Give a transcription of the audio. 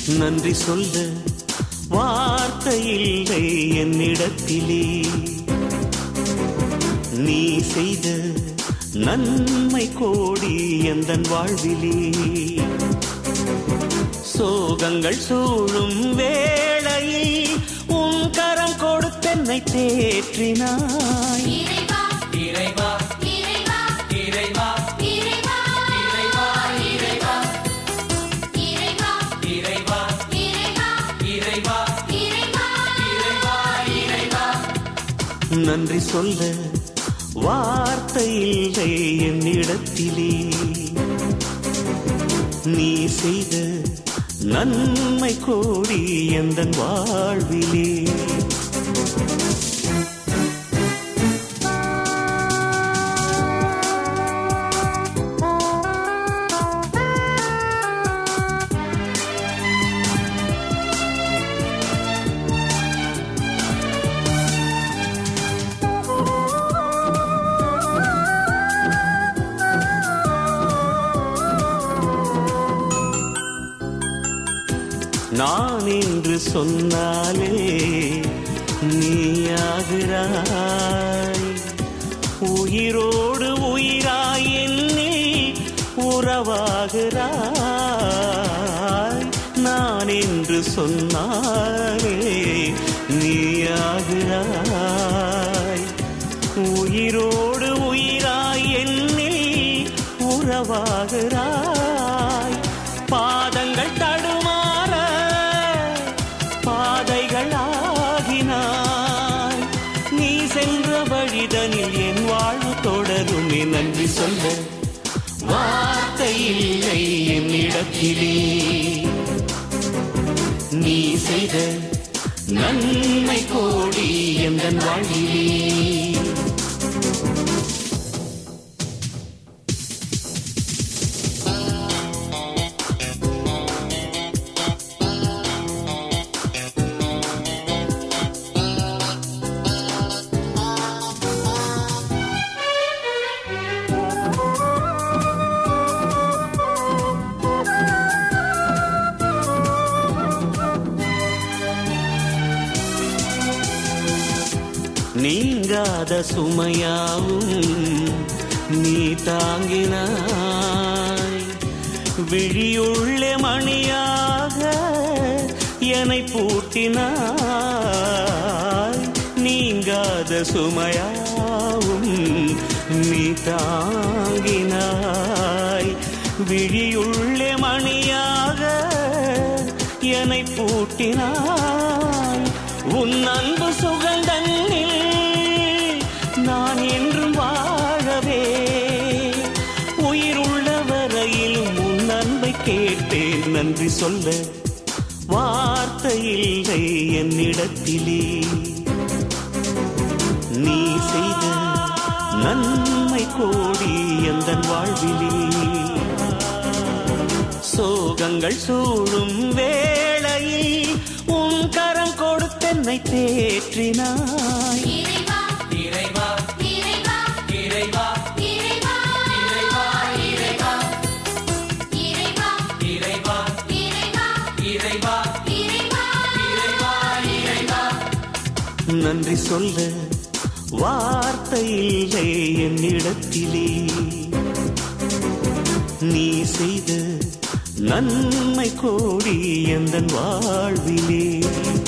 நன்றி சொல்ல வார்த்தை இல்லை என்னிடத்திலே நீ செய்த நன்மை கோடி எந்தன் வாழ்விலே சோகங்கள் சூழும் வேளையில் உன் கரம் கொடுத்தென்னை தேற்றினாய் இறைவா இறைவா இறைவா இறைவா இறைவா இறைவா இறைவா இறைவா இறைவா இறைவா இறைவா இறைவா இறைவா நன்றி சொல்ல வார்த்தை இல்லை என்னிடத்திலே நீ செய்த நன்மை கோடி எந்தன் வாழ்விலே நான் என்று சொன்னாலே நீயாகிறாய் உயிரோடு உயிராய் என்னில் உறவாகிறாய் நான் என்று சொன்னாலே நீயாகிறாய் உயிரோடு உயிராய் என்னில் உறவாகிறாய் பாதங்கள் தடுமாற பாதைகள் ஆகினாய் நீ சென்ற வழிதனில் என் வாழ்வு தொடருமே நன்றி சொல்ல வார்த்தை இல்லை என்னிடத்திலே நீ செய்த நன்மை கோடி எந்தன் வாழ்விலே நீங்காத சுமையாவும் நீ தாங்கினாய் விழியுள்ள மணியாக என்னை பூட்டினாய் நீங்காத சுமையாவும் நீ தாங்கினாய் விழியுள்ள மணியாக என்னை பூட்டினாய் உன் அன்பு சுகந்தன்னில் நான் என்றும் வாழவே உயிர் உள்ள வரையிலும் உன் அன்பை கேட்டேன் நன்றி சொல்ல வார்த்தை இல்லை என்னிடத்திலே நீ செய்த நன்மை கோடி எந்தன் வாழ்விலே சோகங்கள் சூழும் வேளையில் உன் கரம் கொடுத்தென்னை தேற்றினாய் இறைவா இறைவா இறைவா இறைவா இறைவா இறைவா இறைவா இறைவா இறைவா இறைவா இறைவா இறைவா இறைவா நன்றி சொல்ல வார்த்தை இல்லை என்னிடத்திலே நீ செய்த நன்மை கோடி எந்தன் வாழ்விலே